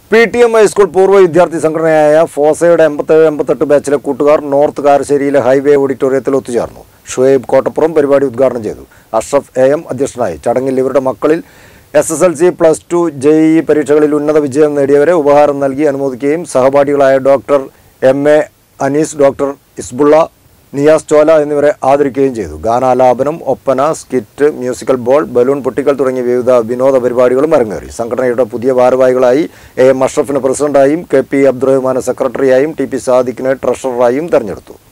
P T M high school പൂർവ്വ വിദ്യാർത്ഥി സംഘടനയായ ഫോസയുടെ എൺപത്തേഴ് എൺപത്തെട്ട് ബാച്ചിലെ കൂട്ടുകാർ നോർത്ത് കാരശ്ശേരിയിലെ ഹൈവേ ഓഡിറ്റോറിയത്തിൽ ഒത്തുചേർന്നു ഷുഹൈബ് കോട്ടപ്പുറം പരിപാടി ഉദ്ഘാടനം ചെയ്തു അഷ്റഫ് എ എം അധ്യക്ഷനായി ചടങ്ങിൽ ഇവരുടെ മക്കളിൽ S S L C plus two J E പരീക്ഷകളിൽ ഉന്നത വിജയം നേടിയവരെ ഉപഹാരം നൽകി അനുമോദിക്കുകയും സഹപാഠികളായ doctor M A Anees doctor Isbulla Niyas Chola എന്നിവരെ ആദരിക്കുകയും ചെയ്തു ഗാനാലാപനം ഒപ്പന സ്കിറ്റ് മ്യൂസിക്കൽ ബോൾ ബലൂൺ പൊട്ടിക്കൽ തുടങ്ങിയ വിവിധ വിനോദ പരിപാടികളും അരങ്ങേറി സംഘടനയുടെ പുതിയ ഭാരവാഹികളായി എ എം അഷ്റഫിന് പ്രസിഡന്റായും കെ പി അബ്ദുറഹ്മാനെ സെക്രട്ടറിയായും ടി പി സാദിഖിനെ ട്രഷററായും തെരഞ്ഞെടുത്തു